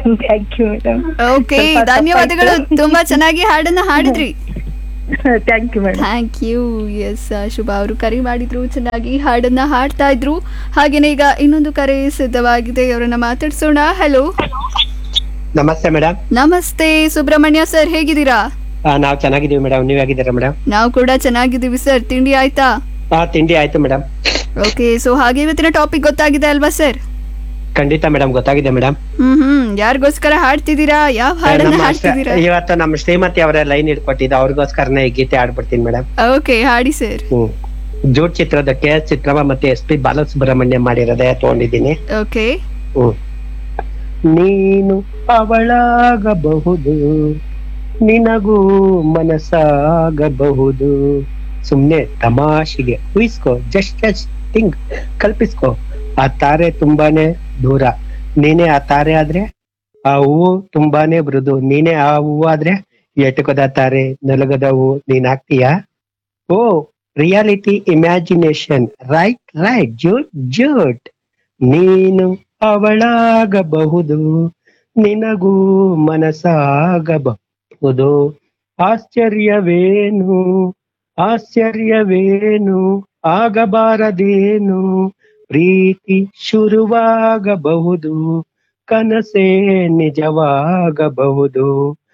Thank you madam okay ಸ್ವಲ್ಪ ಧನ್ಯವಾದಗಳು ತಪ್ಪಾಯ್ತು. ತುಂಬಾ ಚೆನ್ನಾಗಿ ಹಾಡನ್ನ ಹಾಡಿದ್ರಿ thank you madam thank you S Shubha ಅವರು ಕರೆ ಮಾಡಿದ್ರು ಚೆನ್ನಾಗಿ ಹಾಡನ್ನ ಹಾಡ್ತಾ ಇದ್ರು ಹಾಗೇನೆ ಈಗ ಇನ್ನೊಂದು ಕರೆ ಸಿದ್ಧವಾಗಿದೆ ಅವರನ್ನ ಮಾತಾಡ್ಸೋಣ ಹಲೋ ನಮಸ್ತೆ ಮೇಡಮ್ ನಮಸ್ತೆ ಸುಬ್ರಹ್ಮಣ್ಯ ಸರ್ ಹೇಗಿದ್ದೀರಾ ನಾವು ಚೆನ್ನಾಗಿದ್ದೀವಿ ಮೇಡಮ್ ನೀವ್ ಹೇಗಿದ್ದೀರಾ ಮೇಡಮ್ ನಾವು ಕೂಡ ಚೆನ್ನಾಗಿದ್ದೀವಿ ಸರ್ ತಿಂಡಿ ಆಯ್ತಾ ಹಾ ತಿಂಡಿ ಆಯ್ತು ಮೇಡಮ್ ಓಕೆ ಸೊ ಹಾಗೆ ಇವತ್ತಿನ ಟಾಪಿಕ್ ಗೊತ್ತಾಗಿದೆ ಅಲ್ವಾ ಸರ್ ಖಂಡಿತ ಮೇಡಮ್ ಗೊತ್ತಾಗಿದೆ ಮೇಡಮ್ ಹ್ಮ್ ಹ್ಮ್ ಯಾರಿಗೋಸ್ಕರ ಹಾಡ್ತಿದ್ದೀರಾ ಯಾವ ಹಾಡನ್ನ ಹಾಡ್ತಿದ್ದೀರಾ ಇವತ್ತು ನಮ್ಮ ಶ್ರೀಮತಿ ಅವರ ಲೈನ್ ಇಟ್ಕೊಟ್ಟಿದ್ದು ಅವ್ರಿಗೋಸ್ಕರನೇ ಈ ಗೀತೆ ಆಡ್ಬಿಡ್ತೀನಿ ಮೇಡಮ್ ಓಕೆ ಹಾಡಿ ಸರ್ ಹ್ಮ್ ಜೂಟ್ ಚಿತ್ರದಕ್ಕೆ ಚಿತ್ರವ ಮತ್ತೆ ಎಸ್ ಪಿ ಬಾಲಸುಬ್ರಹ್ಮಣ್ಯ ಮಾಡಿರೋದೇ ತಗೊಂಡಿದ್ದೀನಿ ಓಕೆ ಹ್ಮ್ ನೀನು ಅವಳಾಗಬಹುದು ನಿನಗೂ ಮನಸ್ಸಾಗಬಹುದು ಸುಮ್ನೆ ತಮಾಷೆಗೆ ಊಹಿಸ್ಕೋ ಜಸ್ಟ್ ಜಸ್ಟ್ ಥಿಂಕ್ ಕಲ್ಪಿಸ್ಕೋ ಆ ತಾರೆ ತುಂಬಾನೇ ದೂರ ನೀನೇ ಆ ತಾರೆ ಆದ್ರೆ ಆ ಹೂವು ತುಂಬಾನೇ ಮೃದು ನೀನೇ ಆ ಹೂವು ಆದ್ರೆ ಎಟಕದ ತಾರೆ ನಲಗದ ಹೂವು ನೀನ್ ಆಗ್ತೀಯಾ ಓ ರಿಯಾಲಿಟಿ ಇಮ್ಯಾಜಿನೇಷನ್ ರೈಟ್ ರೈಟ್ ಜೂಟ್ ಜೂಟ್ ನೀನು ಅವಳಾಗಬಹುದು ನಿನಗೂ ಮನಸ್ಸಾಗಬಹುದು ಆಶ್ಚರ್ಯವೇನು ಆಶ್ಚರ್ಯವೇನು ಆಗಬಾರದೇನು ಪ್ರೀತಿ ಶುರುವಾಗಬಹುದು ಕನಸೇ ನಿಜವಾಗಬಹುದು